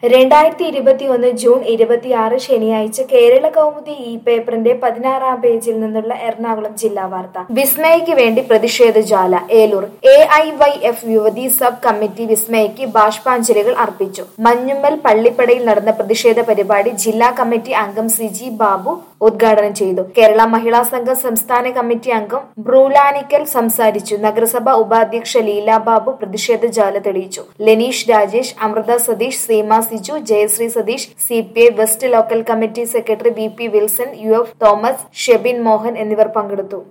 രണ്ടായിരത്തി ഇരുപത്തിയൊന്ന് ജൂൺ ഇരുപത്തിയാറ് ശനിയാഴ്ച കേരള കൗമുദി ഇ പേപ്പറിന്റെ പതിനാറാം പേജിൽ നിന്നുള്ള എറണാകുളം ജില്ലാ വാർത്ത വിസ്മയയ്ക്ക് വേണ്ടി പ്രതിഷേധ ജ്വാല Eloor A I Y F യുവതി സബ് കമ്മിറ്റി വിസ്മയയ്ക്ക് ബാഷ്പാഞ്ജലികൾ അർപ്പിച്ചു മഞ്ഞുമ്മൽ പള്ളിപ്പടയിൽ നടന്ന പ്രതിഷേധ പരിപാടി ജില്ലാ കമ്മിറ്റി അംഗം സിജി ബാബു ഉദ്ഘാടനം ചെയ്തു കേരള മഹിളാ സംഘം സംസ്ഥാന കമ്മിറ്റി അംഗം ബ്രൂലാനിക്കൽ സംസാരിച്ചു നഗരസഭ ഉപാധ്യക്ഷ ലീല ബാബു പ്രതിഷേധ ജ്വാല തെളിയിച്ചു Lenish Rajesh Amrutha Satheesh Seema Siju Jayasree Satheesh C P I west local committee secretary V P Wilson U F Thomas Shebin Mohan എന്നിവർ പങ്കെടുത്തു